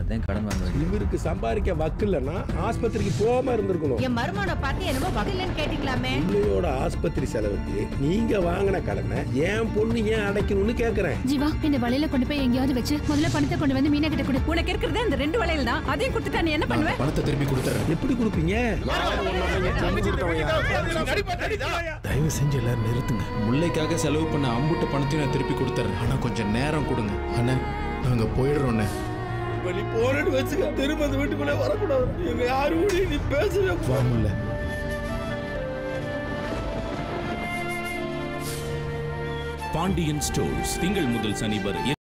தான் கடன் வாங்க வேண்டியது இவருக்கு சம்பாதிக்க வக்கில்லைன்னா ஆஸ்பத்திரிக்கு போகாம இருந்திருக்கணும் என் மருமகனை பார்த்து என்னமோ வகையிலன்னு கேட்டீங்களாமே பிள்ளையோட ஆஸ்பத்திரி செலவுக்கு நீங்க வாங்கின கடனை என் பொண்ணு ஏன் அடைக்கணும்னு கேக்குறேன் ஜீவா இந்த வலையில கொண்டு போய் எங்கேயாவது வச்சு முதல்ல பணத்தை கொண்டு வந்து மீனா கிட்ட கொடு உனக்கு இருக்கிறதே இந்த ரெண்டு வளையல் தான் அதையும் கொடுத்துட்டா நீ என்ன பண்ணுவ பணத்தை திருப்பி கொடுத்துறேன் எப்படி கொடுப்பீங்க தயவு செஞ்சு எல்லாரும் நிறுத்துங்க முல்லைக்காக செலவு பண்ண அம்புட்டு பணத்தையும் நான் திருப்பி கொடுத்துறேன் ஆனா கொஞ்சம் நேரம் கொடுங்க அண்ணா நாங்க போயிடுறோண்ணே இப்ப நீ போறேன்னு வச்சுக்க திரும்ப அந்த வீட்டுக்குள்ளே வரக்கூடாது எங்க யாரும் கூட நீ பேசவே வா முல்லை பாண்டியன் ஸ்டோர்ஸ் திங்கள் முதல் சனி வரை